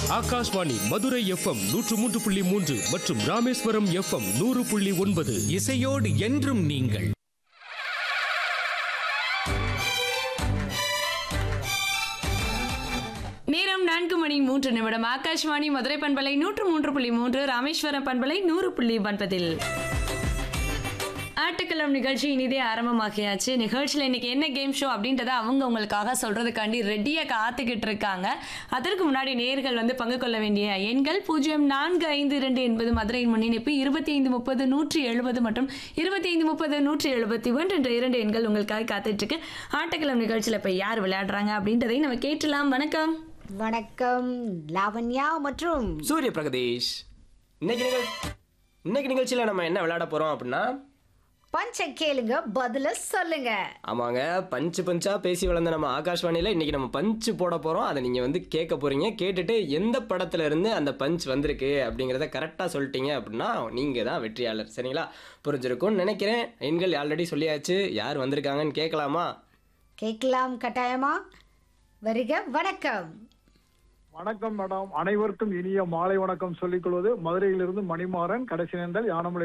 Akashvani Madurai FM நூற்று மூன்று புள்ளி மூன்று மற்றும் ராமேஸ்வரம் எஃப்எம் நூறு புள்ளி ஒன்பது இசையோடு என்றும் நீங்கள் நேரம் நான்கு மணி மூன்று நிமிடம் ஆகாஷ்வாணி மதுரை பண்பலை நூற்று மூன்று புள்ளி மூன்று ராமேஸ்வரம் பண்பலை நூறு புள்ளி ஒன்பதில் ஆட்டுக்களம் நிகழ்ச்சி இனிதே ஆரம்பமாகியாச்சு நிகழ்ச்சியில் இன்னைக்கு என்ன கேம் ஷோ அப்படின்றத அவங்க உங்களுக்காக சொல்றதுக்காண்டி ரெடியாக காத்துக்கிட்டு இருக்காங்க அதற்கு முன்னாடி நேர்கள் வந்து பங்கு கொள்ள வேண்டிய எண்கள் பூஜ்ஜியம் நான்கு ஐந்து இரண்டு என்பது மதுரையின் முன்னிணைப்பு இருபத்தி ஐந்து முப்பது நூற்றி எழுபது மற்றும் இருபத்தி ஐந்து முப்பது நூற்றி எழுபத்தி ஒன்று என்ற இரண்டு எண்கள் உங்களுக்காக காத்துட்டு இருக்கு ஆட்டுக்களம் நிகழ்ச்சியில் இப்போ யார் விளையாடுறாங்க அப்படின்றதை நம்ம கேட்டலாம் வணக்கம் வணக்கம் லாவண்யா மற்றும் சூரிய பிரகதீஷ் இன்னைக்கு நிகழ் இன்னைக்கு நிகழ்ச்சியில் நம்ம என்ன விளையாட போகிறோம் அப்படின்னா பஞ்ச கேளுங்க பதில சொல்லுங்க ஆமாங்க பஞ்சு பஞ்சா பேசி வளர்ந்த நம்ம ஆகாஷ்வாணியில் இன்னைக்கு நம்ம பஞ்சு போட போகிறோம் அதை நீங்கள் வந்து கேட்க போகிறீங்க கேட்டுட்டு எந்த படத்துல இருந்து அந்த பஞ்ச் வந்திருக்கு அப்படிங்கிறத கரெக்டாக சொல்லிட்டீங்க அப்படின்னா நீங்கள் தான் வெற்றியாளர் சரிங்களா புரிஞ்சிருக்கும்னு நினைக்கிறேன் எண்கள் ஆல்ரெடி சொல்லியாச்சு யார் வந்திருக்காங்கன்னு கேட்கலாமா கேட்கலாம் கட்டாயமா வருக வணக்கம் வணக்கம் மேடம் அனைவருக்கும் இனிய மாலை வணக்கம் சொல்லிக் கொள்வது மதுரையிலிருந்து மணிமாறன் கடைசி நேர்ந்தால் யானமலை